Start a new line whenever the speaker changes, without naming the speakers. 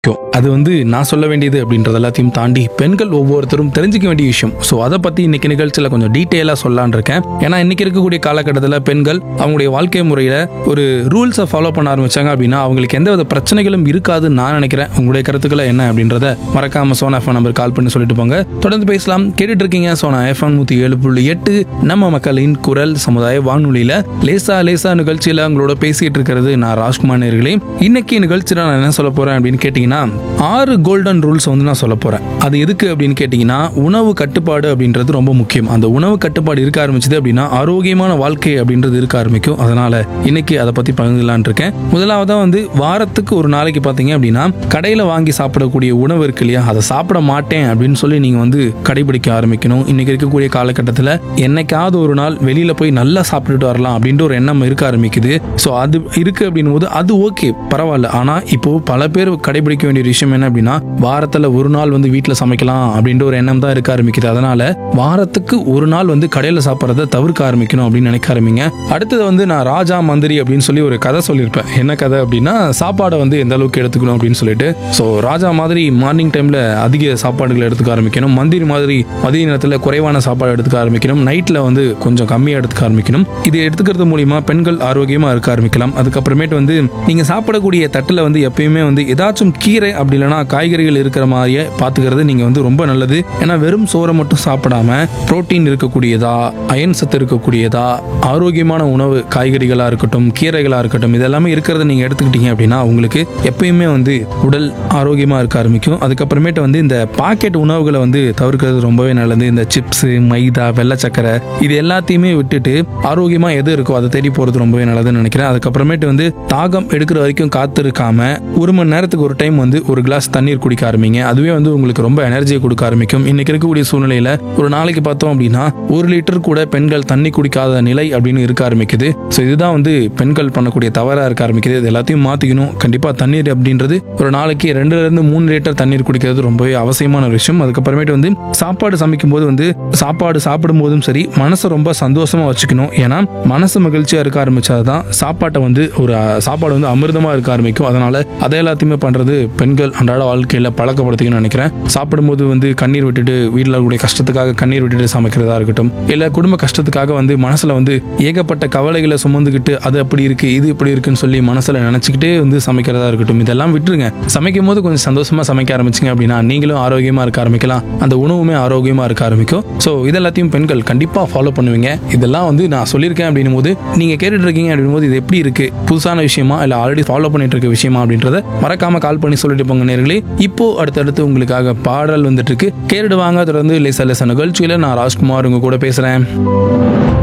முக்கியம். அது வந்து நான் சொல்ல வேண்டியது அப்படின்றது எல்லாத்தையும் தாண்டி பெண்கள் ஒவ்வொருத்தரும் தெரிஞ்சுக்க வேண்டிய விஷயம் ஸோ அதை பற்றி இன்னைக்கு நிகழ்ச்சியில் கொஞ்சம் டீட்டெயிலாக சொல்லலான் இருக்கேன் ஏன்னா இன்னைக்கு இருக்கக்கூடிய காலகட்டத்தில் பெண்கள் அவங்களுடைய வாழ்க்கை முறையில் ஒரு ரூல்ஸை ஃபாலோ பண்ண ஆரம்பிச்சாங்க அப்படின்னா அவங்களுக்கு எந்தவித பிரச்சனைகளும் இருக்காதுன்னு நான் நினைக்கிறேன் உங்களுடைய கருத்துக்களை என்ன அப்படின்றத மறக்காம சோனா எஃப்எம் நம்பர் கால் பண்ணி சொல்லிட்டு போங்க தொடர்ந்து பேசலாம் கேட்டுட்டு இருக்கீங்க சோனா எஃப்எம் நூற்றி ஏழு புள்ளி எட்டு நம்ம மக்களின் குரல் சமுதாய வானொலியில் லேசா லேசா நிகழ்ச்சியில் உங்களோட பேசிட்டு இருக்கிறது நான் ராஜ்குமார் நேர்களே இன்னைக்கு நிகழ்ச்சியில் நான் என்ன சொல்ல போறேன் அப்படின்னு கேட்டிங்கன்னா ஆறு கோல்டன் ரூல்ஸ் வந்து நான் சொல்ல போறேன் அது எதுக்கு அப்படின்னு கேட்டிங்கன்னா உணவு கட்டுப்பாடு அப்படின்றது ரொம்ப முக்கியம் அந்த உணவு கட்டுப்பாடு இருக்க ஆரம்பிச்சது அப்படின்னா ஆரோக்கியமான வாழ்க்கை அப்படின்றது இருக்க ஆரம்பிக்கும் அதனால இன்னைக்கு அதை பத்தி பகிர்ந்துலான் இருக்கேன் முதலாவதா வந்து வாரத்துக்கு ஒரு நாளைக்கு பார்த்தீங்க அப்படின்னா கடையில் வாங்கி சாப்பிடக்கூடிய உணவு இருக்கு இல்லையா அதை சாப்பிட மாட்டேன் அப்படின்னு சொல்லி நீங்க வந்து கடைபிடிக்க ஆரம்பிக்கணும் இன்னைக்கு இருக்கக்கூடிய காலகட்டத்தில் என்னைக்காவது ஒரு நாள் வெளியில போய் நல்லா சாப்பிட்டுட்டு வரலாம் அப்படின்ற ஒரு எண்ணம் இருக்க ஆரம்பிக்குது ஸோ அது இருக்கு அப்படின்னும் போது அது ஓகே பரவாயில்ல ஆனா இப்போ பல பேர் கடைபிடிக்க வேண்டிய ஒரு விஷயம் என்ன அப்படின்னா வாரத்துல ஒரு நாள் வந்து வீட்டில் சமைக்கலாம் அப்படின்ற ஒரு எண்ணம் தான் இருக்க ஆரம்பிக்குது அதனால வாரத்துக்கு ஒரு நாள் வந்து கடையில் சாப்பிட்றத தவிர்க்க ஆரம்பிக்கணும் அப்படின்னு நினைக்க ஆரம்பிங்க அடுத்தது வந்து நான் ராஜா மந்திரி அப்படின்னு சொல்லி ஒரு கதை சொல்லியிருப்பேன் என்ன கதை அப்படின்னா சாப்பாடை வந்து எந்த அளவுக்கு எடுத்துக்கணும் அப்படின்னு சொல்லிட்டு ஸோ ராஜா மாதிரி மார்னிங் டைம்ல அதிக சாப்பாடுகளை எடுத்துக்க ஆரம்பிக்கணும் மந்திரி மாதிரி மதிய நேரத்தில் குறைவான சாப்பாடு எடுத்துக்க ஆரம்பிக்கணும் நைட்ல வந்து கொஞ்சம் கம்மியாக எடுத்துக்க ஆரம்பிக்கணும் இது எடுத்துக்கிறது மூலியமா பெண்கள் ஆரோக்கியமா இருக்க ஆரம்பிக்கலாம் அதுக்கப்புறமேட்டு வந்து நீங்க சாப்பிடக்கூடிய தட்டில் வந்து எப்பயுமே வந்து ஏதாச்சும் கீரை அப்படி இல்லைன்னா காய்கறிகள் இருக்கிற மாதிரியே பார்த்துக்கிறது நீங்க வந்து ரொம்ப நல்லது ஏன்னா வெறும் சோறை மட்டும் சாப்பிடாம புரோட்டீன் இருக்கக்கூடியதா அயன் சத்து இருக்கக்கூடியதா ஆரோக்கியமான உணவு காய்கறிகளா இருக்கட்டும் கீரைகளா இருக்கட்டும் இதெல்லாமே இருக்கிறத நீங்க எடுத்துக்கிட்டீங்க அப்படின்னா உங்களுக்கு எப்பயுமே வந்து உடல் ஆரோக்கியமா இருக்க ஆரம்பிக்கும் அதுக்கப்புறமேட்டு வந்து இந்த பாக்கெட் உணவுகளை வந்து தவிர்க்கிறது ரொம்பவே நல்லது இந்த சிப்ஸ் மைதா வெள்ளை சக்கரை இது எல்லாத்தையுமே விட்டுட்டு ஆரோக்கியமா எது இருக்கோ அதை தேடி போறது ரொம்பவே நல்லதுன்னு நினைக்கிறேன் அதுக்கப்புறமேட்டு வந்து தாகம் எடுக்கிற வரைக்கும் காத்திருக்காம ஒரு மணி நேரத்துக்கு ஒரு டைம் வந்து ஒரு கிளாஸ் தண்ணீர் குடிக்க ஆரம்பிங்க அதுவே வந்து உங்களுக்கு ரொம்ப எனர்ஜியை கொடுக்க ஆரம்பிக்கும் இன்னைக்கு இருக்கக்கூடிய சூழ்நிலையில ஒரு நாளைக்கு பார்த்தோம் அப்படின்னா ஒரு லிட்டர் கூட பெண்கள் தண்ணி குடிக்காத நிலை அப்படின்னு இருக்க ஆரம்பிக்குது ஸோ இதுதான் வந்து பெண்கள் பண்ணக்கூடிய தவறா இருக்க ஆரம்பிக்குது இது எல்லாத்தையும் மாத்திக்கணும் கண்டிப்பா தண்ணீர் அப்படின்றது ஒரு நாளைக்கு ரெண்டுல இருந்து மூணு லிட்டர் தண்ணீர் குடிக்கிறது ரொம்பவே அவசியமான ஒரு விஷயம் அதுக்கப்புறமேட்டு வந்து சாப்பாடு சமைக்கும் போது வந்து சாப்பாடு சாப்பிடும் போதும் சரி மனசை ரொம்ப சந்தோஷமா வச்சுக்கணும் ஏன்னா மனசு மகிழ்ச்சியா இருக்க ஆரம்பிச்சாதான் சாப்பாட்டை வந்து ஒரு அஹ், சாப்பாடு வந்து அமிர்தமா இருக்க ஆரம்பிக்கும் அதனால அதை எல்லாத்தையுமே பண்றது பெண்கள் அன்றாட வாழ்க்கையில பழக்கப்படுத்திக்கணும்னு நினைக்கிறேன் சாப்பிடும்போது வந்து கண்ணீர் விட்டுட்டு வீட்டில் இருக்கக்கூடிய கஷ்டத்துக்காக கண்ணீர் விட்டுட்டு சமைக்கிறதா இருக்கட்டும் இல்ல குடும்ப கஷ்டத்துக்காக வந்து மனசுல வந்து ஏகப்பட்ட கவலைகளை சுமந்துக்கிட்டு அது அப்படி இருக்கு இது இப்படி இருக்குன்னு சொல்லி மனசுல நினைச்சுக்கிட்டே வந்து சமைக்கிறதா இருக்கட்டும் இதெல்லாம் விட்டுருங்க சமைக்கும் போது கொஞ்சம் சந்தோஷமா சமைக்க ஆரம்பிச்சிங்க அப்படின்னா நீங்களும் ஆரோக்கியமா இருக்க ஆரம்பிக்கலாம் அந்த உணவுமே ஆரோக்கியமா இருக்க ஆரம்பிக்கும் ஸோ இதெல்லாத்தையும் பெண்கள் கண்டிப்பா ஃபாலோ பண்ணுவீங்க இதெல்லாம் வந்து நான் சொல்லியிருக்கேன் அப்படின்னும் போது நீங்க கேட்டுட்டு இருக்கீங்க அப்படின்னும் போது இது எப்படி இருக்கு புதுசான விஷயமா இல்ல ஆல்ரெடி ஃபாலோ பண்ணிட்டு இருக்க விஷயமா அப்படின்றத மறக்காம கால் பண்ணி சொல்லிட்டு போங்க நேர்களே இப்போ அடுத்தடுத்து உங்களுக்காக பாடல் வந்துட்டு இருக்கு கேட்டுட்டு வாங்க தொடர்ந்து லேசா லேசா நிகழ்ச்சியில நான் ராஜ்குமார் உங்க கூட பேசுறேன்